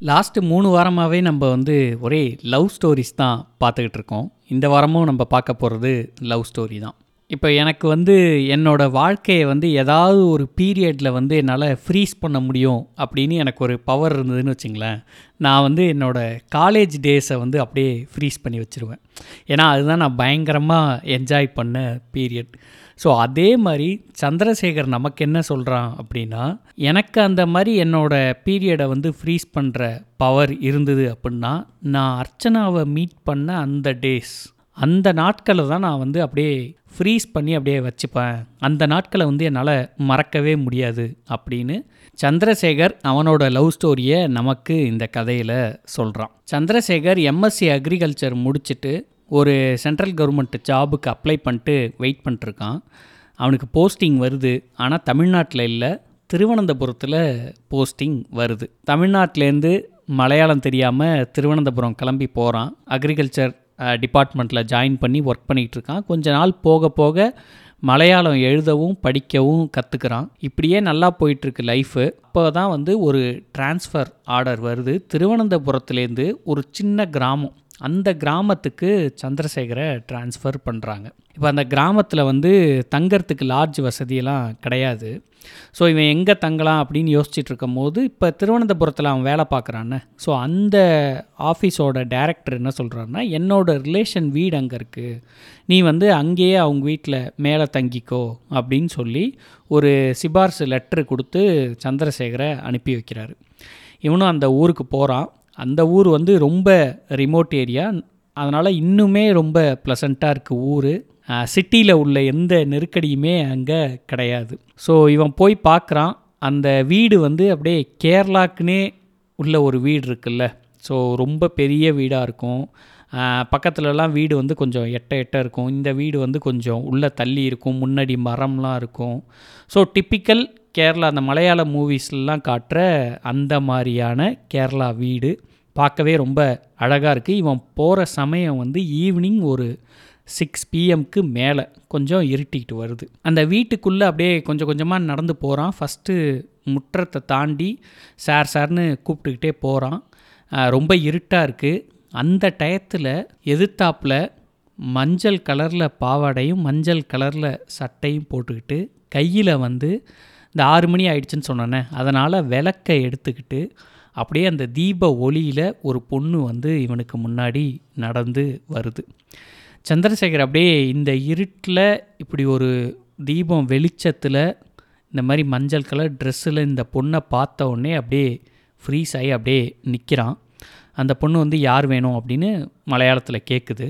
last மூணு வாரமாகவே நம்ம வந்து ஒரே லவ் ஸ்டோரிஸ் தான் பார்த்துக்கிட்டு இருக்கோம் இந்த வாரமும் நம்ம பார்க்க போகிறது லவ் ஸ்டோரி தான் இப்போ எனக்கு வந்து என்னோட வாழ்க்கையை வந்து ஏதாவது ஒரு பீரியடில் வந்து என்னால் ஃப்ரீஸ் பண்ண முடியும் அப்படின்னு எனக்கு ஒரு பவர் இருந்ததுன்னு வச்சுங்களேன் நான் வந்து என்னோடய காலேஜ் டேஸை வந்து அப்படியே ஃப்ரீஸ் பண்ணி வச்சுருவேன் ஏன்னா அதுதான் நான் பயங்கரமாக என்ஜாய் பண்ண பீரியட் ஸோ அதே மாதிரி சந்திரசேகர் நமக்கு என்ன சொல்கிறான் அப்படின்னா எனக்கு அந்த மாதிரி என்னோடய பீரியடை வந்து ஃப்ரீஸ் பண்ணுற பவர் இருந்தது அப்படின்னா நான் அர்ச்சனாவை மீட் பண்ண அந்த டேஸ் அந்த நாட்களை தான் நான் வந்து அப்படியே ஃப்ரீஸ் பண்ணி அப்படியே வச்சுப்பேன் அந்த நாட்களை வந்து என்னால் மறக்கவே முடியாது அப்படின்னு சந்திரசேகர் அவனோட லவ் ஸ்டோரியை நமக்கு இந்த கதையில் சொல்கிறான் சந்திரசேகர் எம்எஸ்சி அக்ரிகல்ச்சர் முடிச்சுட்டு ஒரு சென்ட்ரல் கவர்மெண்ட் ஜாபுக்கு அப்ளை பண்ணிட்டு வெயிட் பண்ணிட்டுருக்கான் அவனுக்கு போஸ்டிங் வருது ஆனால் தமிழ்நாட்டில் இல்லை திருவனந்தபுரத்தில் போஸ்டிங் வருது தமிழ்நாட்டிலேருந்து மலையாளம் தெரியாமல் திருவனந்தபுரம் கிளம்பி போகிறான் அக்ரிகல்ச்சர் டிபார்ட்மெண்ட்டில் ஜாயின் பண்ணி ஒர்க் பண்ணிகிட்டு இருக்கான் கொஞ்ச நாள் போக போக மலையாளம் எழுதவும் படிக்கவும் கற்றுக்கிறான் இப்படியே நல்லா போயிட்டுருக்கு லைஃபு அப்போ தான் வந்து ஒரு டிரான்ஸ்ஃபர் ஆர்டர் வருது திருவனந்தபுரத்துலேருந்து ஒரு சின்ன கிராமம் அந்த கிராமத்துக்கு சந்திரசேகரை ட்ரான்ஸ்ஃபர் பண்ணுறாங்க இப்போ அந்த கிராமத்தில் வந்து தங்கறதுக்கு லாட்ஜ் வசதியெல்லாம் கிடையாது ஸோ இவன் எங்கே தங்கலாம் அப்படின்னு யோசிச்சுட்டு இருக்கும் போது இப்போ திருவனந்தபுரத்தில் அவன் வேலை பார்க்குறான்னு ஸோ அந்த ஆஃபீஸோட டைரக்டர் என்ன சொல்கிறாருன்னா என்னோட ரிலேஷன் வீடு அங்கே இருக்குது நீ வந்து அங்கேயே அவங்க வீட்டில் மேலே தங்கிக்கோ அப்படின்னு சொல்லி ஒரு சிபார்சு லெட்ரு கொடுத்து சந்திரசேகரை அனுப்பி வைக்கிறாரு இவனும் அந்த ஊருக்கு போகிறான் அந்த ஊர் வந்து ரொம்ப ரிமோட் ஏரியா அதனால் இன்னுமே ரொம்ப ப்ளசண்ட்டாக இருக்குது ஊர் சிட்டியில் உள்ள எந்த நெருக்கடியுமே அங்கே கிடையாது ஸோ இவன் போய் பார்க்குறான் அந்த வீடு வந்து அப்படியே கேரளாக்குன்னே உள்ள ஒரு வீடு இருக்குல்ல ஸோ ரொம்ப பெரிய வீடாக இருக்கும் பக்கத்துலலாம் வீடு வந்து கொஞ்சம் எட்ட எட்ட இருக்கும் இந்த வீடு வந்து கொஞ்சம் உள்ளே தள்ளி இருக்கும் முன்னாடி மரம்லாம் இருக்கும் ஸோ டிப்பிக்கல் கேரளா அந்த மலையாள மூவிஸ்லாம் காட்டுற அந்த மாதிரியான கேரளா வீடு பார்க்கவே ரொம்ப அழகாக இருக்குது இவன் போகிற சமயம் வந்து ஈவினிங் ஒரு சிக்ஸ் பிஎம்க்கு மேலே கொஞ்சம் இருட்டிக்கிட்டு வருது அந்த வீட்டுக்குள்ளே அப்படியே கொஞ்சம் கொஞ்சமாக நடந்து போகிறான் ஃபஸ்ட்டு முற்றத்தை தாண்டி சார் சார்னு கூப்பிட்டுக்கிட்டே போகிறான் ரொம்ப இருட்டாக இருக்குது அந்த டயத்தில் எதிர்த்தாப்பில் மஞ்சள் கலரில் பாவாடையும் மஞ்சள் கலரில் சட்டையும் போட்டுக்கிட்டு கையில் வந்து இந்த ஆறு மணி ஆயிடுச்சுன்னு சொன்னேன்னே அதனால் விளக்கை எடுத்துக்கிட்டு அப்படியே அந்த தீப ஒளியில் ஒரு பொண்ணு வந்து இவனுக்கு முன்னாடி நடந்து வருது சந்திரசேகர் அப்படியே இந்த இருட்டில் இப்படி ஒரு தீபம் வெளிச்சத்தில் இந்த மாதிரி மஞ்சள் கலர் ட்ரெஸ்ஸில் இந்த பொண்ணை பார்த்த உடனே அப்படியே ஃப்ரீஸ் ஆகி அப்படியே நிற்கிறான் அந்த பொண்ணு வந்து யார் வேணும் அப்படின்னு மலையாளத்தில் கேட்குது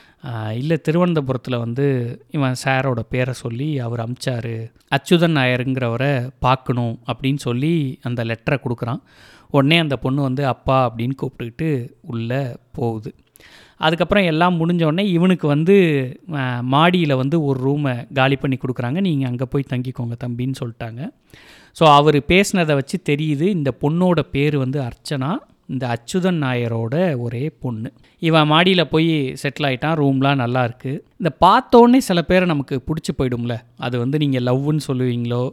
இல்லை திருவனந்தபுரத்தில் வந்து இவன் சாரோட பேரை சொல்லி அவர் அமிச்சார் அச்சுதன் நாயருங்கிறவரை பார்க்கணும் அப்படின்னு சொல்லி அந்த லெட்டரை கொடுக்குறான் உடனே அந்த பொண்ணு வந்து அப்பா அப்படின்னு கூப்பிட்டுக்கிட்டு உள்ளே போகுது அதுக்கப்புறம் எல்லாம் முடிஞ்ச இவனுக்கு வந்து மாடியில் வந்து ஒரு ரூமை காலி பண்ணி கொடுக்குறாங்க நீங்கள் அங்கே போய் தங்கிக்கோங்க தம்பின்னு சொல்லிட்டாங்க ஸோ அவர் பேசினதை வச்சு தெரியுது இந்த பொண்ணோட பேர் வந்து அர்ச்சனா இந்த அச்சுதன் நாயரோட ஒரே பொண்ணு இவன் மாடியில் போய் செட்டில் ஆகிட்டான் ரூம்லாம் நல்லா இருக்குது இந்த பார்த்தோன்னே சில பேரை நமக்கு பிடிச்சி போயிடும்ல அது வந்து நீங்கள் லவ்னு சொல்லுவீங்களோ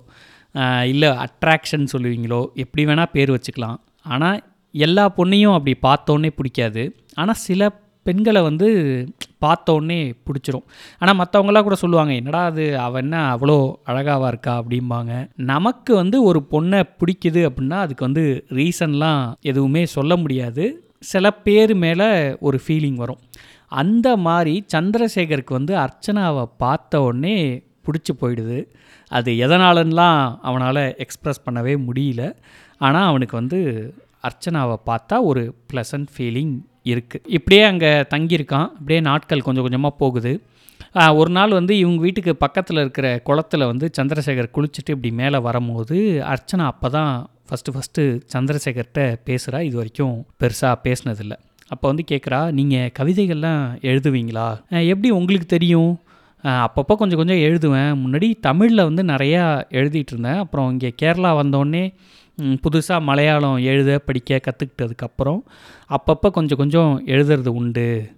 இல்லை அட்ராக்ஷன் சொல்லுவீங்களோ எப்படி வேணால் பேர் வச்சுக்கலாம் ஆனால் எல்லா பொண்ணையும் அப்படி பார்த்தோன்னே பிடிக்காது ஆனால் சில பெண்களை வந்து பார்த்தோன்னே பிடிச்சிரும் ஆனால் மற்றவங்களாம் கூட சொல்லுவாங்க என்னடா அது அவன் என்ன அவ்வளோ அழகாவாக இருக்கா அப்படிம்பாங்க நமக்கு வந்து ஒரு பொண்ணை பிடிக்குது அப்படின்னா அதுக்கு வந்து ரீசன்லாம் எதுவுமே சொல்ல முடியாது சில பேர் மேலே ஒரு ஃபீலிங் வரும் அந்த மாதிரி சந்திரசேகருக்கு வந்து அர்ச்சனாவை பார்த்த உடனே பிடிச்சி போயிடுது அது எதனாலலாம் அவனால் எக்ஸ்ப்ரெஸ் பண்ணவே முடியல ஆனால் அவனுக்கு வந்து அர்ச்சனாவை பார்த்தா ஒரு ப்ளசன்ட் ஃபீலிங் இருக்குது இப்படியே அங்கே தங்கியிருக்கான் அப்படியே நாட்கள் கொஞ்சம் கொஞ்சமாக போகுது ஒரு நாள் வந்து இவங்க வீட்டுக்கு பக்கத்தில் இருக்கிற குளத்தில் வந்து சந்திரசேகர் குளிச்சுட்டு இப்படி மேலே வரும்போது அர்ச்சனா அப்போ தான் ஃபஸ்ட்டு ஃபஸ்ட்டு சந்திரசேகர்கிட்ட பேசுகிறா இது வரைக்கும் பெருசாக பேசினதில்லை அப்போ வந்து கேட்குறா நீங்கள் கவிதைகள்லாம் எழுதுவீங்களா எப்படி உங்களுக்கு தெரியும் அப்பப்போ கொஞ்சம் கொஞ்சம் எழுதுவேன் முன்னாடி தமிழில் வந்து நிறையா எழுதிட்டு இருந்தேன் அப்புறம் இங்கே கேரளா வந்தோடனே புதுசாக மலையாளம் எழுத படிக்க கற்றுக்கிட்டதுக்கப்புறம் அப்பப்போ கொஞ்சம் கொஞ்சம் எழுதுறது உண்டு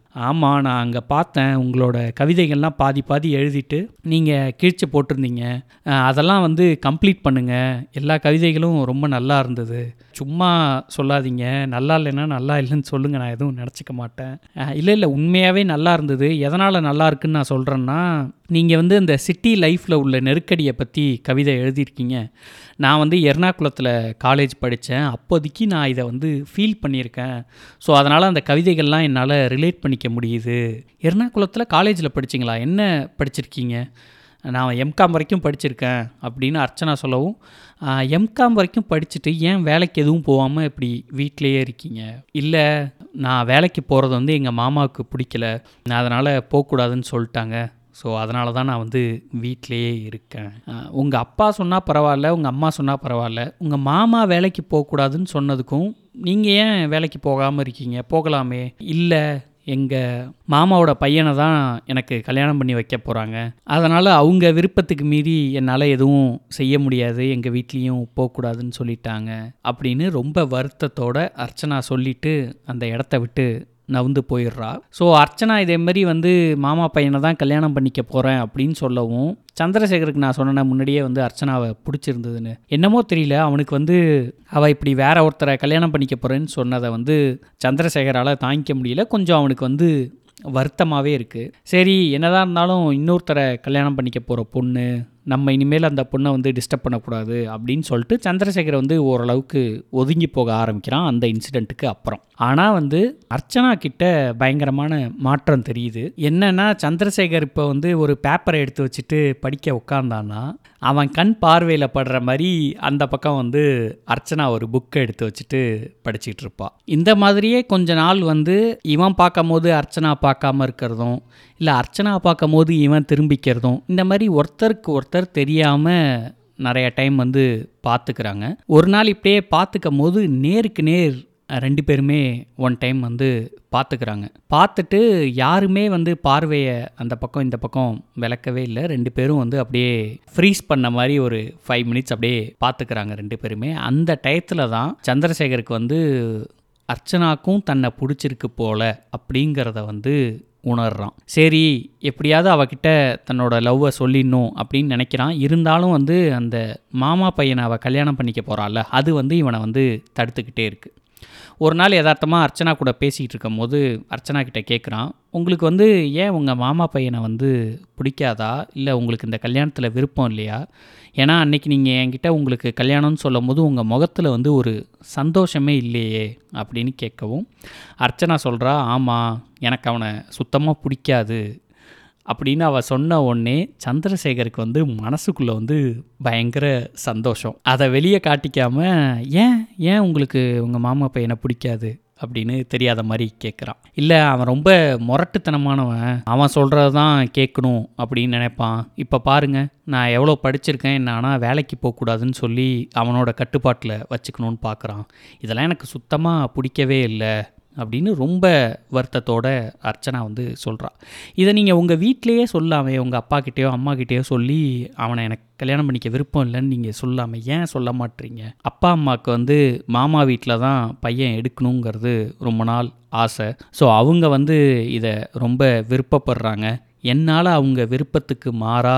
ஆமாம் நான் அங்கே பார்த்தேன் உங்களோட கவிதைகள்லாம் பாதி பாதி எழுதிட்டு நீங்கள் கிழிச்சு போட்டிருந்தீங்க அஹ், அதெல்லாம் வந்து கம்ப்ளீட் பண்ணுங்கள் எல்லா கவிதைகளும் ரொம்ப நல்லா இருந்தது சும்மா சொல்லாதீங்க நல்லா இல்லைன்னா நல்லா இல்லைன்னு சொல்லுங்கள் நான் எதுவும் நினச்சிக்க மாட்டேன் அஹ், இல்லை இல்லை உண்மையாகவே நல்லா இருந்தது எதனால் நல்லா இருக்குன்னு நான் சொல்கிறேன்னா நீங்கள் வந்து இந்த சிட்டி லைஃப்பில் உள்ள நெருக்கடியை பற்றி கவிதை எழுதியிருக்கீங்க நான் வந்து எர்ணாகுளத்தில் காலேஜ் படித்தேன் அப்போதைக்கு நான் இதை வந்து ஃபீல் பண்ணியிருக்கேன் ஸோ அதனால் அந்த கவிதைகள்லாம் என்னால் ரிலேட் பண்ணிக்க முடியுது எர்ணாகுளத்தில் காலேஜில் படிச்சிங்களா என்ன படிச்சிருக்கீங்க நான் எம்காம் வரைக்கும் படிச்சிருக்கேன் அப்படின்னு அர்ச்சனா சொல்லவும் எம்காம் வரைக்கும் படிச்சுட்டு ஏன் வேலைக்கு எதுவும் போகாமல் இப்படி வீட்டிலேயே இருக்கீங்க இல்லை நான் வேலைக்கு போகிறது வந்து எங்கள் மாமாவுக்கு பிடிக்கல நான் அதனால் போகக்கூடாதுன்னு சொல்லிட்டாங்க ஸோ அதனால தான் நான் வந்து வீட்டிலேயே இருக்கேன் உங்கள் அப்பா சொன்னால் பரவாயில்ல உங்கள் அம்மா சொன்னால் பரவாயில்ல உங்கள் மாமா வேலைக்கு போகக்கூடாதுன்னு சொன்னதுக்கும் நீங்கள் ஏன் வேலைக்கு போகாமல் இருக்கீங்க போகலாமே இல்லை எங்கள் மாமாவோட பையனை தான் எனக்கு கல்யாணம் பண்ணி வைக்க போகிறாங்க அதனால் அவங்க விருப்பத்துக்கு மீறி என்னால் எதுவும் செய்ய முடியாது எங்கள் வீட்லேயும் போகக்கூடாதுன்னு சொல்லிட்டாங்க அப்படின்னு ரொம்ப வருத்தத்தோட அர்ச்சனா சொல்லிட்டு அந்த இடத்த விட்டு நவுந்து போயிடுறா ஸோ அர்ச்சனா இதே மாதிரி வந்து மாமா பையனை தான் கல்யாணம் பண்ணிக்க போகிறேன் அப்படின்னு சொல்லவும் சந்திரசேகருக்கு நான் சொன்னேன் முன்னாடியே வந்து அர்ச்சனாவை பிடிச்சிருந்ததுன்னு என்னமோ தெரியல அவனுக்கு வந்து அவள் இப்படி வேற ஒருத்தரை கல்யாணம் பண்ணிக்க போகிறேன்னு சொன்னதை வந்து சந்திரசேகரால் தாங்கிக்க முடியல கொஞ்சம் அவனுக்கு வந்து வருத்தமாகவே இருக்குது சரி என்னதான் இருந்தாலும் இன்னொருத்தரை கல்யாணம் பண்ணிக்க போகிற பொண்ணு நம்ம இனிமேல் அந்த பொண்ணை வந்து டிஸ்டர்ப் பண்ணக்கூடாது அப்படின்னு சொல்லிட்டு சந்திரசேகர் வந்து ஓரளவுக்கு ஒதுங்கி போக ஆரம்பிக்கிறான் அந்த இன்சிடெண்ட்டுக்கு அப்புறம் ஆனால் வந்து அர்ச்சனா கிட்ட பயங்கரமான மாற்றம் தெரியுது என்னன்னா சந்திரசேகர் இப்போ வந்து ஒரு பேப்பரை எடுத்து வச்சுட்டு படிக்க உட்காந்தான்னா அவன் கண் பார்வையில் படுற மாதிரி அந்த பக்கம் வந்து அர்ச்சனா ஒரு புக்கை எடுத்து வச்சுட்டு படிச்சிட்டு இருப்பா இந்த மாதிரியே கொஞ்ச நாள் வந்து இவன் பார்க்கும் போது அர்ச்சனா பார்க்காம இருக்கிறதும் இல்லை அர்ச்சனா பார்க்கும் போது இவன் திரும்பிக்கிறதும் இந்த மாதிரி ஒருத்தருக்கு ஒருத்தர் தெரியாமல் நிறைய டைம் வந்து பார்த்துக்கிறாங்க ஒரு நாள் இப்படியே பார்த்துக்கும் போது நேருக்கு நேர் ரெண்டு பேருமே ஒன் டைம் வந்து பார்த்துக்கிறாங்க பார்த்துட்டு யாருமே வந்து பார்வையை அந்த பக்கம் இந்த பக்கம் விளக்கவே இல்லை ரெண்டு பேரும் வந்து அப்படியே ஃப்ரீஸ் பண்ண மாதிரி ஒரு ஃபைவ் மினிட்ஸ் அப்படியே பார்த்துக்கிறாங்க ரெண்டு பேருமே அந்த டயத்தில் தான் சந்திரசேகருக்கு வந்து அர்ச்சனாக்கும் தன்னை பிடிச்சிருக்கு போல அப்படிங்கிறத வந்து உணர்றான் சரி எப்படியாவது அவகிட்ட தன்னோட லவ்வை சொல்லிடணும் அப்படின்னு நினைக்கிறான் இருந்தாலும் வந்து அந்த மாமா பையனை அவள் கல்யாணம் பண்ணிக்க போகிறாள்ல அது வந்து இவனை வந்து தடுத்துக்கிட்டே இருக்குது ஒரு நாள் யதார்த்தமாக அர்ச்சனா கூட பேசிகிட்டு இருக்கும்போது அர்ச்சனா கிட்ட கேட்குறான் உங்களுக்கு வந்து ஏன் உங்கள் மாமா பையனை வந்து பிடிக்காதா இல்லை உங்களுக்கு இந்த கல்யாணத்தில் விருப்பம் இல்லையா ஏன்னா அன்னைக்கு நீங்கள் என்கிட்ட உங்களுக்கு கல்யாணம்னு சொல்லும் போது உங்கள் முகத்தில் வந்து ஒரு சந்தோஷமே இல்லையே அப்படின்னு கேட்கவும் அர்ச்சனா சொல்கிறா ஆமாம் எனக்கு அவனை சுத்தமாக பிடிக்காது அப்படின்னு அவள் சொன்ன உடனே சந்திரசேகருக்கு வந்து மனசுக்குள்ளே வந்து பயங்கர சந்தோஷம் அதை வெளியே காட்டிக்காம ஏன் ஏன் உங்களுக்கு உங்கள் மாமா பையனை பிடிக்காது அப்படின்னு தெரியாத மாதிரி கேட்குறான் இல்லை அவன் ரொம்ப முரட்டுத்தனமானவன் அவன் சொல்கிறது தான் கேட்கணும் அப்படின்னு நினைப்பான் இப்போ பாருங்க நான் எவ்வளோ படிச்சிருக்கேன் என்ன ஆனால் வேலைக்கு போகக்கூடாதுன்னு சொல்லி அவனோட கட்டுப்பாட்டில் வச்சுக்கணும்னு பார்க்குறான் இதெல்லாம் எனக்கு சுத்தமாக பிடிக்கவே இல்லை அப்படின்னு ரொம்ப வருத்தத்தோட அர்ச்சனா வந்து சொல்கிறா இதை நீங்கள் உங்கள் வீட்டிலையே சொல்லாமே உங்கள் அப்பா கிட்டேயோ அம்மா கிட்டேயோ சொல்லி அவனை எனக்கு கல்யாணம் பண்ணிக்க விருப்பம் இல்லைன்னு நீங்கள் சொல்லாமல் ஏன் சொல்ல மாட்டீங்க அப்பா அம்மாவுக்கு வந்து மாமா வீட்டில் தான் பையன் எடுக்கணுங்கிறது ரொம்ப நாள் ஆசை ஸோ அவங்க வந்து இதை ரொம்ப விருப்பப்படுறாங்க என்னால் அவங்க விருப்பத்துக்கு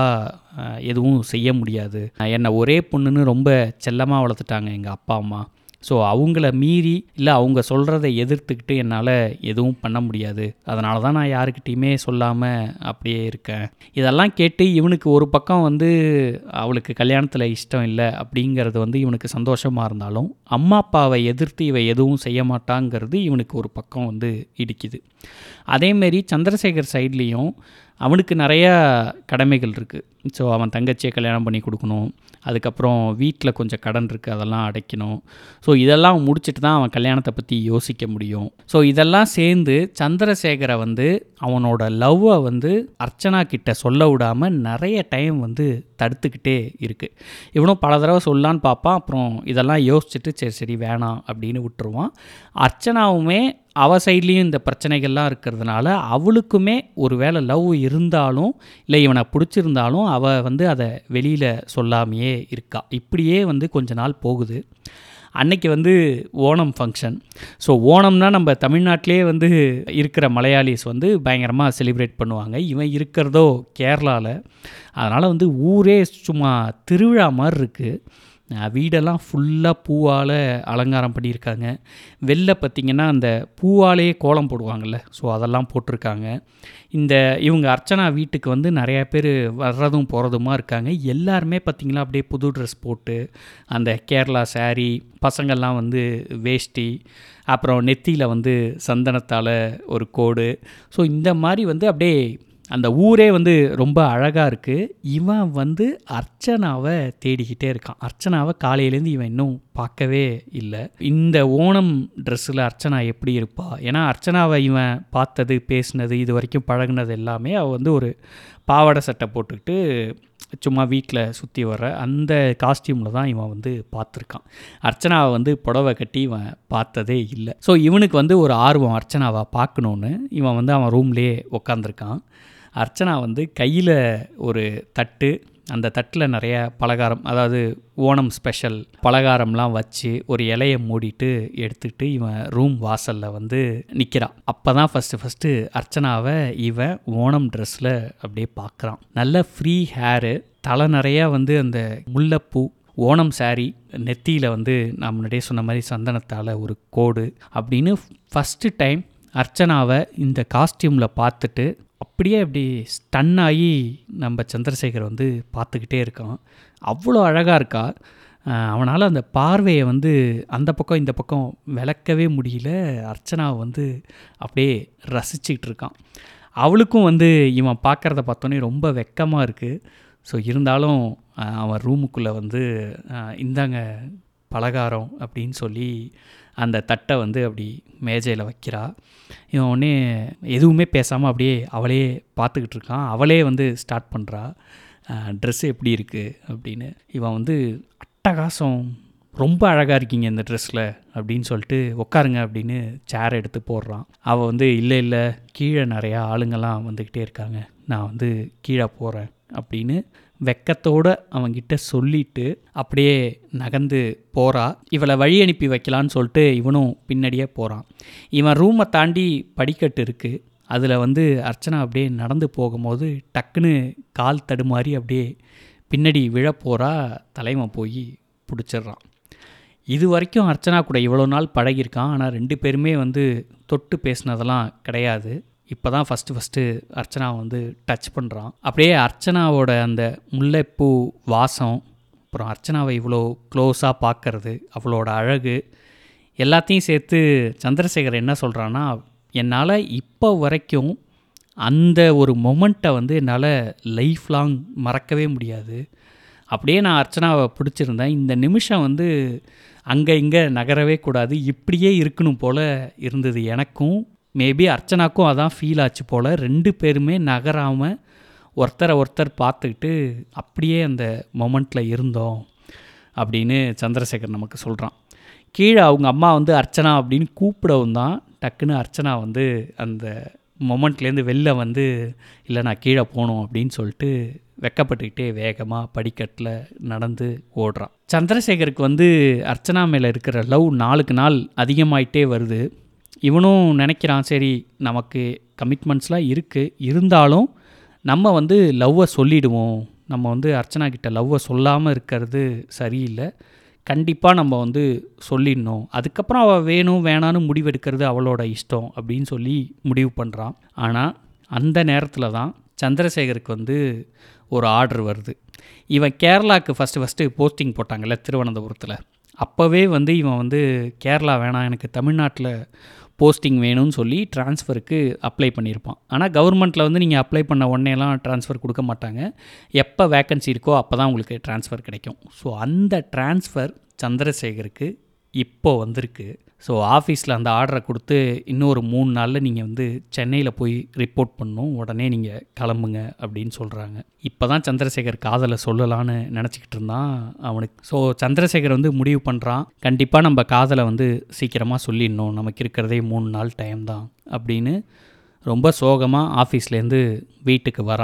மாறாக எதுவும் செய்ய முடியாது என்னை ஒரே பொண்ணுன்னு ரொம்ப செல்லமாக வளர்த்துட்டாங்க எங்கள் அப்பா அம்மா ஸோ அவங்கள மீறி இல்லை அவங்க சொல்கிறத எதிர்த்துக்கிட்டு என்னால் எதுவும் பண்ண முடியாது அதனால தான் நான் யாருக்கிட்டேயுமே சொல்லாமல் அப்படியே இருக்கேன் இதெல்லாம் கேட்டு இவனுக்கு ஒரு பக்கம் வந்து அவளுக்கு கல்யாணத்தில் இஷ்டம் இல்லை அப்படிங்கிறது வந்து இவனுக்கு சந்தோஷமாக இருந்தாலும் அம்மா அப்பாவை எதிர்த்து இவ எதுவும் செய்ய மாட்டாங்கிறது இவனுக்கு ஒரு பக்கம் வந்து இடிக்குது அதேமாரி சந்திரசேகர் சைட்லேயும் அவனுக்கு நிறையா கடமைகள் இருக்குது ஸோ அவன் தங்கச்சியை கல்யாணம் பண்ணி கொடுக்கணும் அதுக்கப்புறம் வீட்டில் கொஞ்சம் கடன் இருக்குது அதெல்லாம் அடைக்கணும் ஸோ இதெல்லாம் முடிச்சுட்டு தான் அவன் கல்யாணத்தை பற்றி யோசிக்க முடியும் ஸோ இதெல்லாம் சேர்ந்து சந்திரசேகரை வந்து அவனோட லவ்வை வந்து அர்ச்சனா கிட்ட சொல்ல விடாமல் நிறைய டைம் வந்து தடுத்துக்கிட்டே இருக்குது இவனும் பல தடவை சொல்லலான்னு பார்ப்பான் அப்புறம் இதெல்லாம் யோசிச்சுட்டு சரி சரி வேணாம் அப்படின்னு விட்டுருவான் அர்ச்சனாவுமே அவ சைட்லேயும் இந்த பிரச்சனைகள்லாம் இருக்கிறதுனால அவளுக்குமே ஒரு வேளை லவ் இருந்தாலும் இல்லை இவனை பிடிச்சிருந்தாலும் அவள் வந்து அதை வெளியில் சொல்லாமையே இருக்கா இப்படியே வந்து கொஞ்ச நாள் போகுது அன்னைக்கு வந்து ஓணம் ஃபங்க்ஷன் ஸோ ஓணம்னா நம்ம தமிழ்நாட்டிலே வந்து இருக்கிற மலையாளிஸ் வந்து பயங்கரமாக செலிப்ரேட் பண்ணுவாங்க இவன் இருக்கிறதோ கேரளாவில் அதனால் வந்து ஊரே சும்மா திருவிழா மாதிரி இருக்குது அஹ் வீடெல்லாம் ஃபுல்லாக பூவால் அலங்காரம் பண்ணியிருக்காங்க வெளில பார்த்திங்கன்னா அந்த பூவாலேயே கோலம் போடுவாங்கள்ல ஸோ அதெல்லாம் போட்டிருக்காங்க இந்த இவங்க அர்ச்சனா வீட்டுக்கு வந்து நிறையா பேர் வர்றதும் போகிறதுமா இருக்காங்க எல்லாருமே பார்த்திங்களா அப்படியே புது ட்ரெஸ் போட்டு அந்த கேரளா saree பசங்கள்லாம் வந்து வேஷ்டி அப்புறம் நெத்தியில் வந்து சந்தனத்தால் ஒரு கோடு ஸோ இந்த மாதிரி வந்து அப்படியே அந்த ஊரே வந்து ரொம்ப அழகாக இருக்குது இவன் வந்து அர்ச்சனாவை தேடிக்கிட்டே இருக்கான் அர்ச்சனாவை காலையிலேருந்து இவன் இன்னும் பார்க்கவே இல்லை இந்த ஓணம் ட்ரெஸ்ஸில் அர்ச்சனா எப்படி இருப்பா ஏன்னா அர்ச்சனாவை இவன் பார்த்தது பேசினது இது வரைக்கும் பழகுனது எல்லாமே அவள் வந்து ஒரு பாவாடை சட்டை போட்டுக்கிட்டு சும்மா வீட்டில் சுற்றி வர்ற அந்த காஸ்டியூமில் தான் இவன் வந்து பார்த்துருக்கான் அர்ச்சனாவை வந்து புடவை கட்டி இவன் பார்த்ததே இல்லை ஸோ இவனுக்கு வந்து ஒரு ஆர்வம் அர்ச்சனாவை பார்க்கணுன்னு இவன் வந்து அவன் ரூம்லேயே உக்காந்துருக்கான் அர்ச்சனா வந்து கையில் ஒரு தட்டு அந்த தட்டில் நிறைய பலகாரம் அதாவது ஓணம் ஸ்பெஷல் பலகாரம்லாம் வச்சு ஒரு இலையை மூடிட்டு எடுத்துக்கிட்டு இவன் ரூம் வாசலில் வந்து நிற்கிறான் அப்போ தான் ஃபஸ்ட்டு ஃபஸ்ட்டு அர்ச்சனாவை இவன் ஓணம் ட்ரெஸ்ஸில் அப்படியே பார்க்குறான் நல்ல ஃப்ரீ ஹேரு தலை நிறையா வந்து அந்த முல்லைப்பூ ஓணம் saree நெத்தியில் வந்து நான் முன்னாடியே சொன்ன மாதிரி சந்தனத்தால் ஒரு கோடு அப்படின்னு ஃபஸ்ட்டு டைம் அர்ச்சனாவை இந்த காஸ்டியூமில் பார்த்துட்டு அப்படியே அப்படி ஸ்டன் ஆகி நம்ம சந்திரசேகர் வந்து பார்த்துக்கிட்டே இருக்கான் அவ்வளோ அழகாக இருக்கா அவனால் அந்த பார்வையை வந்து அந்த பக்கம் இந்த பக்கம் விளக்கவே முடியல அர்ச்சனாவை வந்து அப்படியே ரசிச்சிக்கிட்டு இருக்கான் அவளுக்கும் வந்து இவன் பார்க்குறத பார்த்தோன்னே ரொம்ப வெக்கமாக இருக்குது ஸோ இருந்தாலும் அஹ், அவன் ரூமுக்குள்ளே வந்து அஹ், இந்தாங்க பலகாரம் அப்படின்னு சொல்லி அந்த தட்டை வந்து அப்படி மேஜையில் வைக்கிறா இவன் உடனே எதுவுமே பேசாமல் அப்படியே அவளே பார்த்துக்கிட்டு இருக்கான் அவளே வந்து ஸ்டார்ட் பண்ணுறா ட்ரெஸ்ஸு எப்படி இருக்குது அப்படின்னு இவன் வந்து அட்டகாசம் ரொம்ப அழகாக இருக்கீங்க இந்த ட்ரெஸ்ஸில் அப்படின்னு சொல்லிட்டு உட்காருங்க அப்படின்னு சேர் எடுத்து போடுறான் அவள் வந்து இல்லை இல்லை கீழே நிறையா ஆளுங்கெல்லாம் வந்துக்கிட்டே இருக்காங்க நான் வந்து கீழே போகிறேன் அப்படின்னு வெக்கத்தோட அவன்கிட்ட சொல்லிட்டு அப்படியே நகர்ந்து போறா இவளை வழி அனுப்பி வைக்கலான்னு சொல்லிட்டு இவனும் பின்னாடியே போகிறான் இவன் ரூமை தாண்டி படிக்கட்டு இருக்குது அதில் வந்து அர்ச்சனா அப்படியே நடந்து போகும்போது டக்குன்னு கால் தடுமாறி அப்படியே பின்னாடி விழ போகிறா தலைவன் போய் பிடிச்சிடுறான் இது வரைக்கும் அர்ச்சனா கூட இவ்வளோ நாள் பழகியிருக்கான் ஆனால் ரெண்டு பேருமே வந்து தொட்டு பேசினதெல்லாம் கிடையாது இப்போ தான் ஃபஸ்ட்டு ஃபஸ்ட்டு அர்ச்சனா வந்து டச் பண்ணுறான் அப்படியே அர்ச்சனாவோட அந்த முல்லைப்பூ வாசம் அப்புறம் அர்ச்சனாவை இவ்வளோ க்ளோஸாக பார்க்கறது அவளோட அழகு எல்லாத்தையும் சேர்த்து சந்திரசேகர் என்ன சொல்கிறான்னா என்னால் இப்போ வரைக்கும் அந்த ஒரு மொமெண்ட்டை வந்து என்னால் லைஃப் லாங் மறக்கவே முடியாது அப்படியே நான் அர்ச்சனாவை பிடிச்சிருந்தேன் இந்த நிமிஷம் வந்து அங்கே இங்கே நகரவே கூடாது இப்படியே இருக்கணும் போல் இருந்தது எனக்கும் மேபி அர்ச்சனாக்கும் அதான் ஃபீல் ஆச்சு போல் ரெண்டு பேருமே நகராமல் ஒருத்தரை ஒருத்தர் பார்த்துக்கிட்டு அப்படியே அந்த மொமெண்ட்டில் இருந்தோம் அப்படின்னு சந்திரசேகர் நமக்கு சொல்கிறான் கீழே அவங்க அம்மா வந்து அர்ச்சனா அப்படின்னு கூப்பிடவும் தான் டக்குன்னு அர்ச்சனா வந்து அந்த மொமெண்ட்லேருந்து வெளில வந்து இல்லை நான் கீழே போகணும் அப்படின்னு சொல்லிட்டு வெக்கப்பட்டுக்கிட்டே வேகமாக படிக்கட்டில் நடந்து ஓடுறான் சந்திரசேகருக்கு வந்து அர்ச்சனா மேலே இருக்கிற லவ் நாளுக்கு நாள் அதிகமாயிட்டே வருது இவனும் நினைக்கிறான் சரி நமக்கு கமிட்மெண்ட்ஸ்லாம் இருக்குது இருந்தாலும் நம்ம வந்து லவ்வை சொல்லிடுவோம் நம்ம வந்து அர்ச்சனா கிட்ட லவ்வை சொல்லாமல் இருக்கிறது சரியில்லை கண்டிப்பாக நம்ம வந்து சொல்லிடணும் அதுக்கப்புறம் அவள் வேணும் வேணான்னு முடிவெடுக்கிறது அவளோட இஷ்டம் அப்படின்னு சொல்லி முடிவு பண்ணுறான் ஆனால் அந்த நேரத்தில் தான் சந்திரசேகருக்கு வந்து ஒரு ஆர்டர் வருது இவன் கேரளாவுக்கு ஃபஸ்ட்டு ஃபஸ்ட்டு போஸ்டிங் போட்டாங்கல்ல திருவனந்தபுரத்தில் அப்போவே வந்து இவன் வந்து கேரளா வேணாம் எனக்கு தமிழ்நாட்டில் போஸ்டிங் வேணும்னு சொல்லி ட்ரான்ஸ்ஃபருக்கு அப்ளை பண்ணியிருப்பான் ஆனால் கவர்மெண்ட்டில் வந்து நீங்கள் அப்ளை பண்ண உடனேலாம் ட்ரான்ஸ்ஃபர் கொடுக்க மாட்டாங்க எப்போ வேக்கன்சி இருக்கோ அப்போ தான் உங்களுக்கு ட்ரான்ஸ்ஃபர் கிடைக்கும் ஸோ அந்த ட்ரான்ஸ்ஃபர் சந்திரசேகருக்கு இப்போ வந்திருக்கு ஸோ ஆஃபீஸில் அந்த ஆர்டரை கொடுத்து இன்னொரு மூணு நாளில் நீங்கள் வந்து சென்னையில் போய் ரிப்போர்ட் பண்ணணும் உடனே நீங்கள் கிளம்புங்க அப்படின்னு சொல்கிறாங்க இப்போ தான் சந்திரசேகர் காதலை சொல்லலான்னு நினச்சிக்கிட்டு இருந்தான் அவனுக்கு ஸோ சந்திரசேகர் வந்து முடிவு பண்ணுறான் கண்டிப்பாக நம்ம காதலை வந்து சீக்கிரமாக சொல்லிடணும் நமக்கு இருக்கிறதே மூணு நாள் டைம் தான் அப்படின்னு ரொம்ப சோகமாக ஆஃபீஸ்லேருந்து வீட்டுக்கு வரான்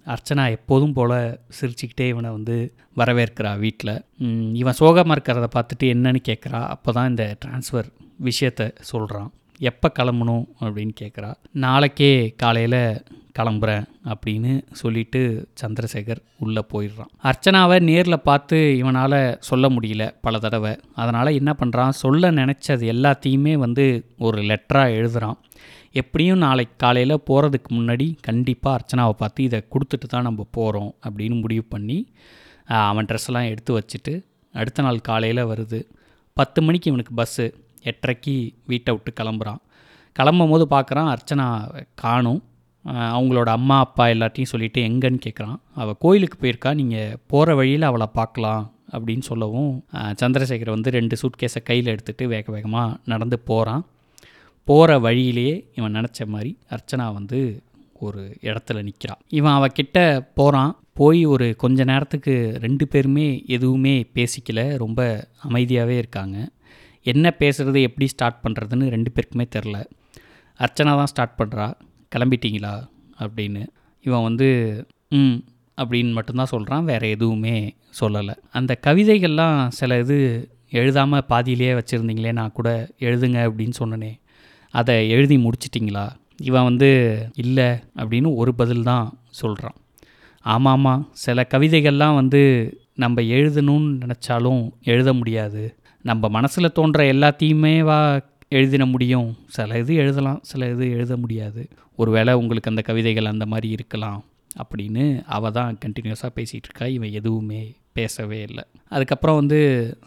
அர்ச்சனா எப்போதும் போல் சிரிச்சுக்கிட்டே இவனை வந்து வரவேற்கிறா வீட்டில் இவன் சோகமாக இருக்கிறத பார்த்துட்டு என்னன்னு கேட்குறா அப்போ தான் இந்த ட்ரான்ஸ்ஃபர் விஷயத்த சொல்கிறான் எப்போ கிளம்பணும் அப்படின்னு கேட்குறா நாளைக்கே காலையில் கிளம்புறேன் அப்படின்னு சொல்லிட்டு சந்திரசேகர் உள்ளே போயிடுறான் அர்ச்சனாவை நேரில் பார்த்து இவனால் சொல்ல முடியல பல தடவை அதனால் என்ன பண்ணுறான் சொல்ல நினச்சது எல்லாத்தையுமே வந்து ஒரு லெட்டராக எழுதுகிறான் எப்படியும் நாளைக்கு காலையில் போகிறதுக்கு முன்னாடி கண்டிப்பாக அர்ச்சனாவை பார்த்து இதை கொடுத்துட்டு தான் நம்ம போகிறோம் அப்படின்னு முடிவு பண்ணி ஆஹ், அவன் ட்ரெஸ்ஸெல்லாம் எடுத்து வச்சுட்டு அடுத்த நாள் காலையில் வருது பத்து மணிக்கு இவனுக்கு பஸ்ஸு எட்டரைக்கு வீட்டை விட்டு கிளம்புறான் கிளம்பும் போது பார்க்குறான் அர்ச்சனா காணும் அவங்களோட அம்மா அப்பா எல்லாத்தையும் சொல்லிவிட்டு எங்கன்னு கேட்குறான் அவள் கோயிலுக்கு போயிருக்கா நீங்கள் போகிற வழியில் அவளை பார்க்கலாம் அப்படின்னு சொல்லவும் ஆஹ், சந்திரசேகர் வந்து ரெண்டு சூட்கேஸை கையில் எடுத்துகிட்டு வேக வேகமாக நடந்து போகிறான் போகிற வழியிலேயே இவன் நினச்ச மாதிரி அர்ச்சனா வந்து ஒரு இடத்துல நிற்கிறான் இவன் அவகிட்ட போகிறான் போய் ஒரு கொஞ்ச நேரத்துக்கு ரெண்டு பேருமே எதுவுமே பேசிக்கல ரொம்ப அமைதியாகவே இருக்காங்க என்ன பேசுகிறது எப்படி ஸ்டார்ட் பண்ணுறதுன்னு ரெண்டு பேருக்குமே தெரில அர்ச்சனா தான் ஸ்டார்ட் பண்ணுறா கிளம்பிட்டீங்களா அப்படின்னு இவன் வந்து ம் அப்படின்னு மட்டும்தான் சொல்கிறான் வேறு எதுவுமே சொல்லலை அந்த கவிதைகள்லாம் சில இது எழுதாமல் பாதியிலேயே வச்சுருந்தீங்களே நான் கூட எழுதுங்க அப்படின்னு சொன்னனே அதை எழுதி முடிச்சிட்டிங்களா இவன் வந்து இல்லை அப்படின்னு ஒரு பதில் தான் சொல்கிறான் ஆமாம் ஆமாம் சில கவிதைகள்லாம் வந்து நம்ம எழுதணும்னு நினச்சாலும் எழுத முடியாது நம்ம மனசில் தோன்ற எல்லாத்தையுமே வா எழுதின முடியும் சில இது எழுதலாம் சில இது எழுத முடியாது ஒருவேளை உங்களுக்கு அந்த கவிதைகள் அந்த மாதிரி இருக்கலாம் அப்படின்னு அவள் தான் கண்டினியூஸாக பேசிகிட்டு இருக்கா இவன் எதுவுமே பேசவே இல்லை அதுக்கப்புறம் வந்து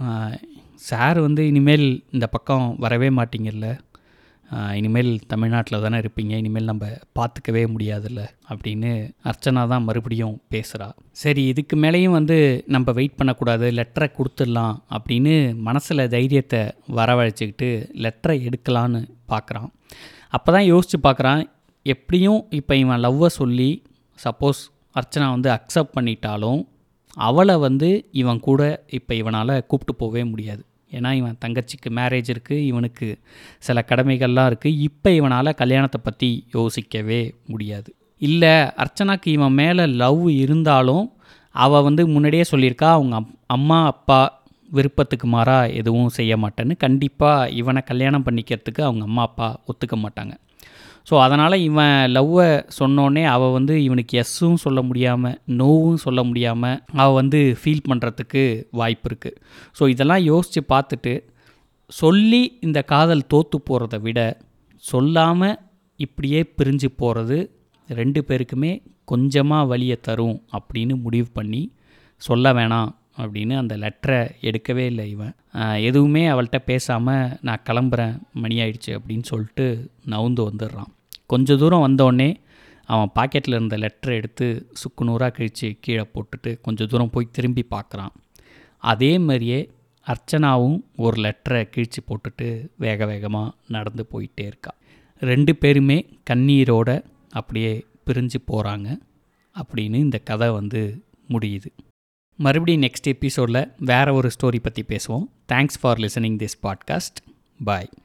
சார் வந்து இனிமேல் இந்த பக்கம் வரவே மாட்டீங்கல்ல ஆஹ் இனிமேல் தமிழ்நாட்டில் தானே இருப்பீங்க இனிமேல் நம்ம பார்த்துக்கவே முடியாதுல்ல அப்படின்னு அர்ச்சனா தான் மறுபடியும் பேசுகிறா சரி இதுக்கு மேலேயும் வந்து நம்ம வெயிட் பண்ணக்கூடாது லெட்டரை கொடுத்துடலாம் அப்படின்னு மனசில் தைரியத்தை வரவழைச்சிக்கிட்டு லெட்டரை எடுக்கலான்னு பார்க்குறான் அப்போ தான் யோசித்து பார்க்குறான் எப்படியும் இப்போ இவன் லவ்வை சொல்லி சப்போஸ் அர்ச்சனா வந்து அக்செப்ட் பண்ணிட்டாலும் அவளை வந்து இவன் கூட இப்போ இவனால் கூப்பிட்டு போகவே முடியாது ஏன்னா இவன் தங்கச்சிக்கு மேரேஜ் இருக்குது இவனுக்கு சில கடமைகள்லாம் இருக்குது இப்போ இவனால் கல்யாணத்தை பற்றி யோசிக்கவே முடியாது இல்லை அர்ச்சனாக்கு இவன் மேலே லவ் இருந்தாலும் அவள் வந்து முன்னாடியே சொல்லியிருக்கா அவங்க அப்- அம்மா அப்பா விருப்பத்துக்கு மாறாக எதுவும் செய்ய மாட்டேன்னு கண்டிப்பாக இவனை கல்யாணம் பண்ணிக்கிறதுக்கு அவங்க அம்மா அப்பா ஒத்துக்க மாட்டாங்க ஸோ அதனால் இவன் லவ்வை சொன்னோடனே அவள் வந்து இவனுக்கு எஸ்ஸும் சொல்ல முடியாமல் நோவும் சொல்ல முடியாமல் அவள் வந்து ஃபீல் பண்ணுறதுக்கு வாய்ப்பு இருக்குது ஸோ இதெல்லாம் யோசித்து பார்த்துட்டு சொல்லி இந்த காதல் தோற்று போகிறத விட சொல்லாமல் இப்படியே பிரிஞ்சு போகிறது ரெண்டு பேருக்குமே கொஞ்சமாக வலியை தரும் அப்படின்னு முடிவு பண்ணி சொல்ல வேணாம் அப்படின்னு அந்த லெட்டரை எடுக்கவே இல்லை இவன் ஆஹ் எதுவுமே அவள்கிட்ட பேசாமல் நான் கிளம்புறேன் மணி ஆயிடுச்சு அப்படின்னு சொல்லிட்டு நவுந்து வந்துடுறான் கொஞ்ச தூரம் வந்தோடனே அவன் பாக்கெட்டில் இருந்த லெட்டரை எடுத்து சுக்கு நூறாக கழித்து கீழே போட்டுட்டு கொஞ்சம் தூரம் போய் திரும்பி பார்க்குறான் அதே மாதிரியே அர்ச்சனாவும் ஒரு லெட்டரை கிழிச்சு போட்டுட்டு வேக வேகமாக நடந்து போயிட்டே இருக்கா ரெண்டு பேருமே கண்ணீரோட அப்படியே பிரிஞ்சு போகிறாங்க அப்படின்னு இந்த கதை வந்து முடியுது மறுபடியும் நெக்ஸ்ட் எபிசோடில் வேறு ஒரு ஸ்டோரி பற்றி பேசுவோம் thanks for listening this podcast bye